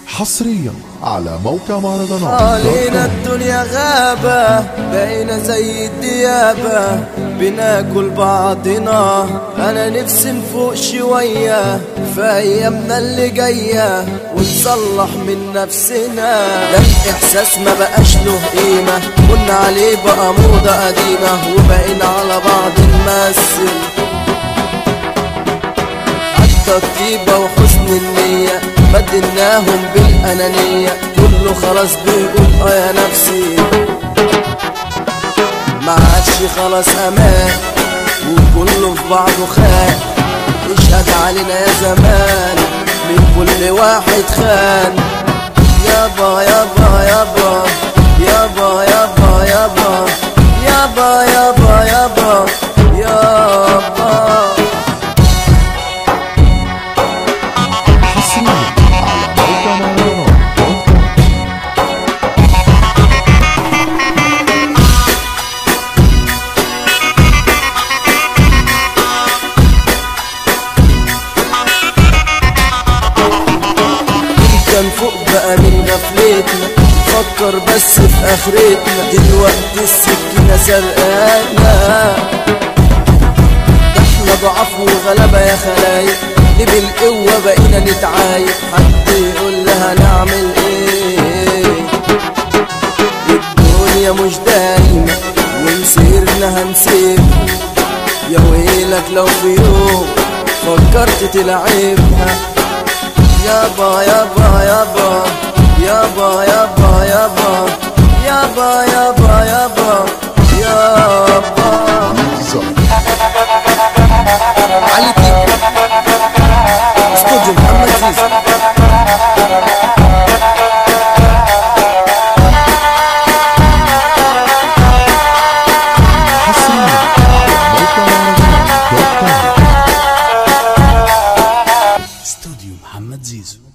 حصريا على موقع مهرجانات علينا الدنيا غابة بقينا زي الديابة بناكل بعضنا أنا نفسي نفوق شوية في أيامنا اللي جاية ونصلح من نفسنا ده الإحساس ما بقاش له قيمة كنا عليه بقى موضة قديمة وبقينا على بعض نمثل حتى الطيبة وحسن النية بدلناهم بالأنانية كله خلاص بيقول اه يا نفسي ما عادش خلاص أمان وكله في بعضه خان اشهد علينا يا زمان من كل واحد خان يابا يابا يابا يابا يابا يابا يابا يابا يابا يابا حصريا على موقع مهرجانات دوت كوم كان فوق بقى من غفلتنا فكر بس في اخرتنا دلوقتي السكينة سرقانا ده احنا ضعاف وغلبة يا خلايق ليه بالقوة بقينا نتعايق حد يقول لها نعمل ايه الدنيا مش دايمة ومسيرنا هنسيب يا ويلك لو في يوم فكرت تلعبها يابا يابا يابا يابا يابا يابا يابا يابا يابا يابا علي تيك استوديو محمد زيزو حصريا على موقع مهرجانات دوت كوم استوديو محمد زيزو